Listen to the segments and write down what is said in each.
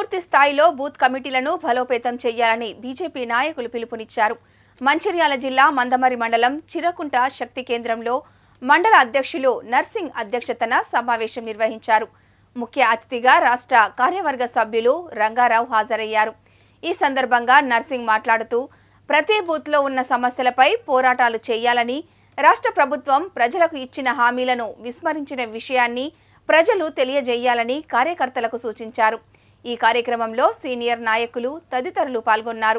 పూర్తి స్థాయిలో బూత్ కమిటీలను బలోపేతం చేయాలని బీజేపీ నాయకులు పిలుపునిచ్చారు మంచిర్యాల జిల్లా మందమరి మండలం చిరకుంట శక్తి కేంద్రంలో మండల అధ్యక్షులు నర్సింగ్ అధ్యక్షతన సమావేశం నిర్వహించారు ముఖ్య అతిథిగా రాష్ట్ర కార్యవర్గ సభ్యులు రంగారావు హాజరయ్యారు ఈ సందర్భంగా నర్సింగ్ మాట్లాడుతూ ప్రతి బూత్లో ఉన్న సమస్యలపై పోరాటాలు చేయాలని రాష్ట్ర ప్రభుత్వం ప్రజలకు ఇచ్చిన హామీలను విస్మరించిన విషయాన్ని ప్రజలు తెలియజేయాలని కార్యకర్తలకు సూచించారు ఈ కార్యక్రమంలో సీనియర్ నాయకులు తదితరులు పాల్గొన్నారు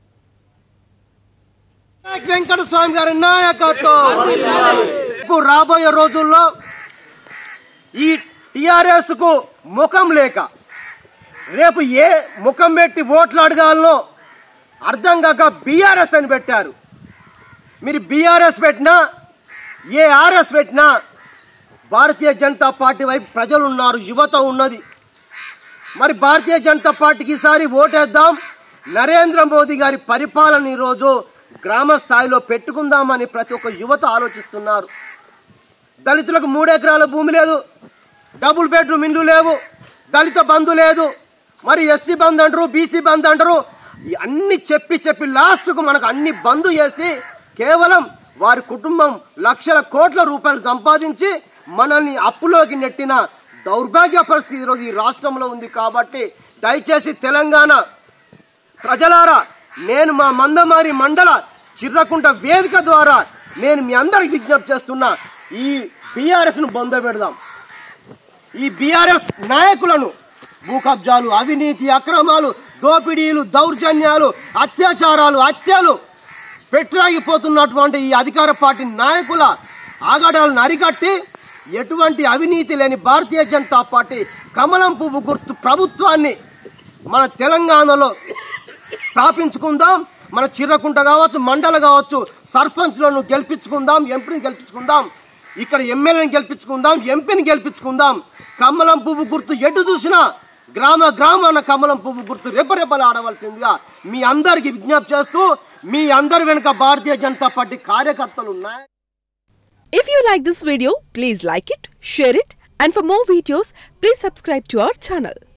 వినాయక్ వెంకట స్వామి గారి నాయకత్వం ఇప్పుడు రాబోయే రోజుల్లో ఈ టిఆర్ఎస్ కు ముఖం లేక రేపు ఏ ముఖం పెట్టి ఓట్లు అడగాలనో అర్థం కాక బీఆర్ఎస్ అని పెట్టారు మీరు బీఆర్ఎస్ పెట్టినా ఏ ఆర్ఎస్ పెట్టినా భారతీయ జనతా పార్టీ వైపు ప్రజలు ఉన్నారు యువత ఉన్నది మరి భారతీయ జనతా పార్టీకి ఈసారి ఓటేద్దాం నరేంద్ర మోదీ గారి పరిపాలన ఈరోజు గ్రామ స్థాయిలో పెట్టుకుందామని ప్రతి ఒక్క యువత ఆలోచిస్తున్నారు దళితులకు మూడు ఎకరాల భూమి లేదు డబుల్ బెడ్రూమ్ ఇండ్లు లేవు దళిత బంధు లేదు మరి ఎస్టీ బంద్ అంటారు బీసీ బంద్ అంటారు ఈ అన్ని చెప్పి చెప్పి లాస్ట్కు మనకు అన్ని బంద్ చేసి కేవలం వారి కుటుంబం లక్షల కోట్ల రూపాయలు సంపాదించి మనల్ని అప్పులోకి నెట్టిన దౌర్భాగ్య పరిస్థితి ఈరోజు ఈ రాష్ట్రంలో ఉంది కాబట్టి దయచేసి తెలంగాణ ప్రజలారా నేను మా మందమారి మండల చిర్రకుంట వేదిక ద్వారా నేను మీ అందరికి విజ్ఞప్తి చేస్తున్నా ఈ బీఆర్ఎస్ ను బొంద పెడదాం ఈ బీఆర్ఎస్ నాయకులను భూ కబ్జాలు అవినీతి అక్రమాలు దోపిడీలు దౌర్జన్యాలు అత్యాచారాలు హత్యలు పెట్టరాగిపోతున్నటువంటి ఈ అధికార పార్టీ నాయకుల ఆగడాలను అరికట్టి ఎటువంటి అవినీతి లేని భారతీయ జనతా పార్టీ కమలం పువ్వు గుర్తు ప్రభుత్వాన్ని మన తెలంగాణలో స్థాపించుకుందాం మన చిర్రకుంట కావచ్చు మండల కావచ్చు సర్పంచ్లను గెలిపించుకుందాం ఎంపీని గెలిపించుకుందాం ఇక్కడ ఎమ్మెల్యేని గెలిపించుకుందాం ఎంపీని గెలిపించుకుందాం కమలం పువ్వు గుర్తు ఎటు చూసినా గ్రామ గ్రామాన కమలం పువ్వు గుర్తు రెపరెపలు ఆడవలసిందిగా మీ అందరికి విజ్ఞప్తి చేస్తూ మీ అందరి వెనుక భారతీయ జనతా పార్టీ కార్యకర్తలు ఉన్నాయి If you like this video, please like it, share it, and for more videos, please subscribe to our channel.